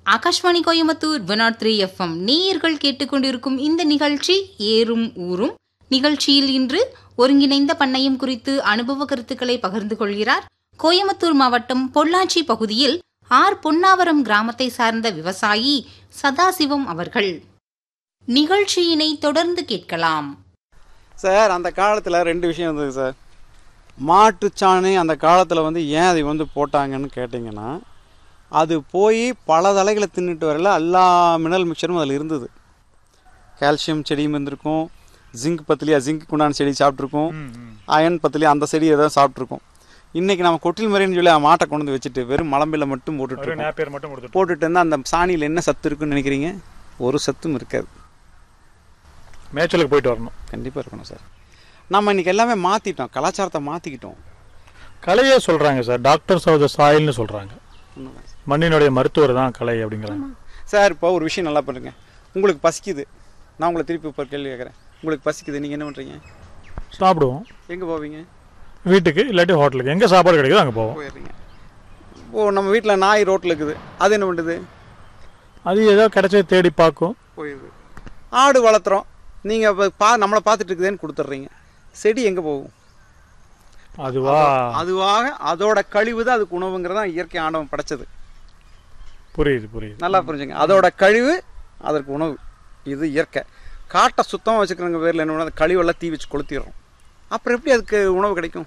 Akashvani Coimbatore one nought three FM நேயர்கள் கேட்டுக்கொண்டிருக்கும் இந்த நிகழ்ச்சி ஏறும் ஊரும் நிகழ்ச்சியில் இன்று ஒருங்கிணைந்த பண்ணையம் குறித்து அனுபவ கருத்துக்களை பகிர்ந்து கொள்கிறார் கோயம்புத்தூர் மாவட்டம் பொள்ளாச்சி பகுதியில் ஆர் பொன்னாவரம் கிராமத்தை சார்ந்த விவசாயி சதாசிவம் அவர்கள் நிகழ்ச்சியினை தொடர்ந்து கேட்கலாம் சார் அந்த காலத்தில் ரெண்டு விஷயம் இருந்தது சார் மாட்டுச்சாணி அந்த காலத்தில் வந்து ஏன் அதை வந்து போட்டாங்கன்னு கேட்டிங்கன்னா அது போய் பல தலைகளை தின்னுட்டு வரல எல்லா மினரல் மிக்சரும் அதில் இருந்தது கால்சியம் செடியும் இருந்திருக்கும் ஜிங்க் பத்திலியா ஜிங்க் குண்டான செடி சாப்பிட்ருக்கும் அயன் பத்திலியா அந்த செடி ஏதாவது சாப்பிட்ருக்கும் இன்றைக்கி நம்ம கொட்டில் மறைன்னு சொல்லி மாட்டை கொண்டு வந்து வச்சுட்டு வெறும் மலம்பில் மட்டும் போட்டுட்டு ஒரு இருக்கோம். நேப்பியர் மட்டும் கொடுத்துட்டு போட்டுட்டு இருந்தால் அந்த சாணியில் என்ன சத்து இருக்குன்னு நினைக்கிறீங்க ஒரு சத்தும் இருக்காது மேய்ச்சலுக்கு போயிட்டு வரணும் கண்டிப்பாக இருக்கணும் சார் நம்ம இன்னைக்கு எல்லாமே மாற்றிட்டோம் கலாச்சாரத்தை மாற்றிக்கிட்டோம் கலையே சொல்றாங்க சார் டாக்டர்ஸ் ஆஃப் த சாயில்னு சொல்றாங்க மண்ணினுடைய மருத்துவர் தான் கலை அப்படிங்கிறாங்க சார் இப்போ ஒரு விஷயம் நல்லா பண்ணுங்க உங்களுக்கு பசிக்குது நான் உங்களை திருப்பி இப்போ ஒரு கேள்வி கேட்குறேன் உங்களுக்கு பசிக்குது நீங்கள் என்ன பண்ணுறீங்க சாப்பிடுவோம் எங்கே போவீங்க வீட்டுக்கு இல்லாட்டி ஹோட்டலுக்கு எங்கே சாப்பாடு கிடைக்குதோ அங்கே போவோம் போயிடுறீங்க ஓ நம்ம வீட்டில் நாய் ரோட்டில் இருக்குது அது என்ன பண்ணுது அது ஏதோ கிடைச்சதை தேடி பார்க்கும் போயிடுது ஆடு வளர்த்துறோம் நீங்கள் இப்போ பா நம்மளை பார்த்துட்டு இருக்குதேன்னு கொடுத்துட்றீங்க செடி எங்கே போகும் அதுவா அதுவாக அதோட கழிவு தான் அதுக்கு உணவுங்கிறது தான் இயற்கை ஆண்டவன் படைச்சது புரியுது புரியுது நல்லா புரிஞ்சுங்க அதோட கழிவு அதற்கு உணவு இது இயற்கை காட்டை சுத்தமாக வச்சுக்கிறவங்க பேரில் என்ன பண்ணா, அந்த கழிவெல்லாம் தீ வச்சு கொளுத்திடுறோம் அப்புறம் எப்படி அதுக்கு உணவு கிடைக்கும்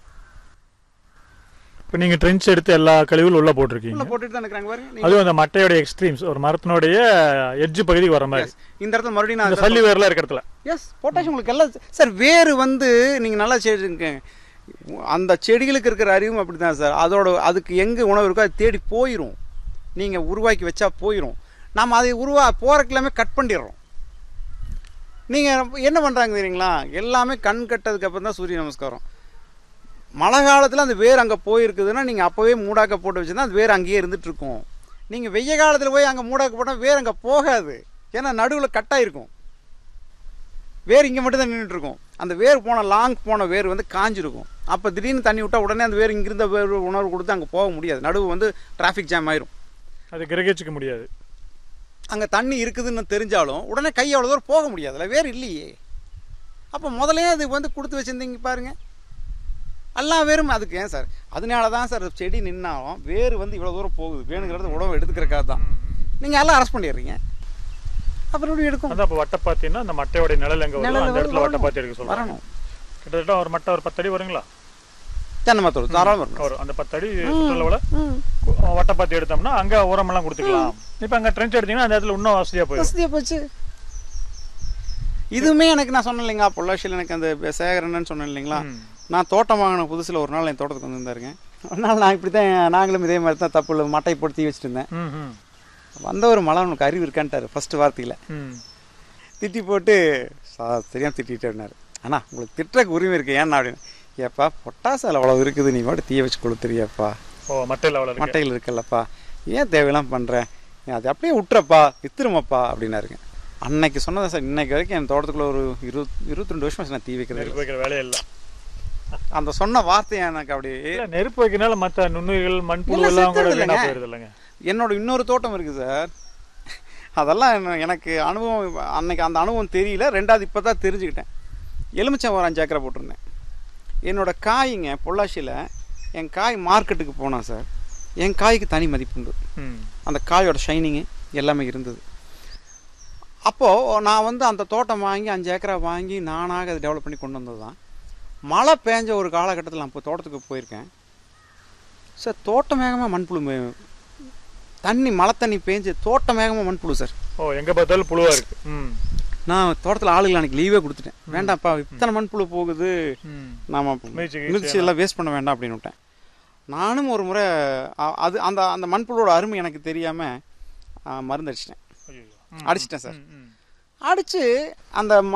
இப்போ நீங்கள் ட்ரென்ச் எடுத்து எல்லா கழிவுகளும் உள்ள போட்டிருக்கீங்க உள்ள போட்டுட்டு தான் இருக்கிறாங்க பாருங்க நீங்க- அதுவும் அந்த மட்டையோட எக்ஸ்ட்ரீம்ஸ் ஒரு மரத்தினுடைய எட்ஜ் பகுதிக்கு வர மாதிரி இந்த இடத்துல மறுபடியும் இந்த நான் சல்லி வேர்லாம் இருக்க இடத்துல எஸ் பொட்டாசியம் உங்களுக்கு எல்லாம் சார் வேறு வந்து நீங்கள் நல்லா செடிங்க அந்த செடிகளுக்கு இருக்கிற அறிவும் அப்படி தான் சார் அதோட அதுக்கு எங்கே உணவு இருக்கோ அது தேடி போயிடும் நீங்கள் உருவாக்கி வச்சா போயிடும் நம்ம அதை உருவா போகிறக்கு எல்லாமே கட் பண்ணிடுறோம் நீங்கள் என்ன பண்ணுறாங்க தெரியுங்களா எல்லாமே கண் கட்டதுக்கு அப்புறம் தான் சூரிய நமஸ்காரம் மழை காலத்தில் அந்த வேர் அங்கே போயிருக்குதுன்னா நீங்கள் அப்போவே மூடாக்க போட்டு வச்சுருந்தா அந்த வேர் அங்கேயே இருந்துட்டு இருக்கும் நீங்கள் வெய்ய காலத்தில் போய் அங்கே மூடாக்க போட்டால் வேர் அங்கே போகாது ஏன்னா நடுவில் கட்டாயிருக்கும் வேர் இங்கே மட்டும் தான் நின்றுட்டு இருக்கும் அந்த வேர் போன லாங் போன வேர் வந்து காஞ்சிருக்கும் அப்போ திடீர்னு தண்ணி விட்டால் உடனே அந்த வேர் இங்கிருந்த வேர் உணர்வு கொடுத்து அங்கே போக முடியாது நடுவு வந்து டிராஃபிக் ஜாம் ஆயிரும் அது கிரகிச்சிக்க முடியாது அங்கே தண்ணி இருக்குதுன்னு தெரிஞ்சாலும் உடனே கை அவ்வளோ தூரம் போக முடியாதுல்ல வேர் இல்லையே அப்போ முதலே அது வந்து கொடுத்து வச்சுருந்தீங்க பாருங்க எல்லா வேரும் அதுக்கு ஏன் சார் அதனால தான் சார் செடி நின்னாலும் வேர் வந்து இவ்வளோ தூரம் போகுது வேணுங்கிறது உணவு எடுத்துக்கிறக்காக தான் நீங்கள் எல்லாம் அரெஸ்ட் பண்ணிடுறீங்க அப்புறம் எப்படி எடுக்கும் அதான் இப்போ வட்டப்பாத்தின்னா அந்த மட்டையோட நிழல் எங்க வரும் நிழல் அந்த இடத்துல வரணும். வட்டப்பாத்தி எடுக்க சொல்றாங்க வரணும் கிட்டத்தட்ட ஒரு மட்டை ஒரு பத்தடி வருங்களா தென்னை மரத்தோடு தாராளம் வரணும் வரும் அந்த பத்தடி சுற்றுலாவில் வட்டப்பாத்தி எடுத்தோம்னா அங்க உரமெல்லாம் கொடுத்துக்கலாம் இப்போ அங்க ட்ரென்ச் எடுத்தீங்கன்னா அந்த இடத்துல இன்னும் வசதியா போயிடும் வசதியாக போச்சு இதுவுமே எனக்கு நான் சொன்னேன் இல்லைங்களா பொள்ளாச்சியில் எனக்கு அந்த சேகரன்னு சொன்னேன் இல்லைங்களா ம். நான் தோட்டம் வாங்கின புதுசில் ஒரு நாள் என் தோட்டத்துக்கு வந்திருந்தாருங்க ஒரு நாள் நான் இப்படி தான் நாங்களும் இதே மாதிரி தான் தப்பு இல்லை மட்டை போட்டு தீ வச்சுட்டு இருந்தேன் ம் ம் வந்த ஒரு மலை உனக்கு அறிவு இருக்கான்ட்டாரு ஃபர்ஸ்ட் வார்த்தையில் ம் திட்டி போட்டு சா- தெரியாம திட்டிட்டாரு அண்ணா உங்களுக்கு திட்டுறக்கு உரிமை இருக்கு ஏன்னா அப்படின்னு ஏப்பா பொட்டாசால் அவ்வளோ இருக்குது நீ மட்டும் தீய வச்சு கொளுத்துறியாப்பா ஓ மட்டை லெவலில் இருக்கு மட்டைகள் இருக்குல்லப்பா ஏன் தேவையெல்லாம் பண்ணுறேன் நீ அதை அப்படியே விட்டுறப்பா வித்துருமப்பா அப்படின்னாருங்க அன்னைக்கு சொன்னதை சார் இன்னைக்கு வரைக்கும் என் தோட்டத்துக்குள்ள ஒரு இருபத் இருபத்தி ரெண்டு வருஷம் நான் தீ வைக்கிறது நெருப்பு வைக்கிற வேலையே இல்லை அந்த சொன்ன வார்த்தை எனக்கு அப்படியே இல்ல, நெருப்பு வைக்கிறனால மற்ற நுண்ணுயிர்கள் மண்புழு எல்லாம் எல்லாம் கூட செத்துடுது வீணா இல்லைங்க. போயிருது இல்லைங்க என்னோட இன்னொரு தோட்டம் இருக்குது சார் அதெல்லாம் என்ன- எனக்கு அனுபவம் அன்னைக்கு அந்த அனுபவம் தெரியல ரெண்டாவது இப்போ தான் தெரிஞ்சுக்கிட்டேன் எலுமிச்சம் ஒரு அஞ்சு ஏக்கரை போட்டிருந்தேன் என்னோட காய்ங்க பொள்ளாச்சியில் என் காய் மார்க்கெட்டுக்கு போனேன் சார் என் காய்க்கு தனி மதிப்புண்டு ம் அந்த காயோட ஷைனிங்கு எல்லாமே இருந்தது அப்போது நான் வந்து அந்த தோட்டம் வாங்கி அஞ்சு ஏக்கரா வாங்கி நானாக அதை டெவலப் பண்ணி கொண்டு வந்தது தான் மழை பேஞ்ச ஒரு காலகட்டத்தில் நான் இப்போ தோட்டத்துக்கு போயிருக்கேன் சார் தோட்டம் வேகமாக மண்புழு மே- தண்ணி மழை தண்ணி பேஞ்சு தோட்டம் வேகமாக மண்புழு சார் ஓ எங்க பார்த்தாலும் புழுவா இருக்கு ம் நான் தோட்டத்தில் ஆளுகள் அன்னைக்கு லீவே கொடுத்துட்டேன் வேண்டாம்ப்பா இத்தனை மண்புழு போகுது ம் நாம மிதிச்சு மிதிச்சு எல்லாம் வேஸ்ட் பண்ண வேண்டாம் அப்படின்னு விட்டேன் நானும் ஒரு முறை அ- அது அந்த அந்த மண்புழுவோட அருமை எனக்கு தெரியாமல் மருந்து அடிச்சிட்டேன் ஐயோ அடிச்சிட்டேன் சார் ம் ம் அடித்து அந்த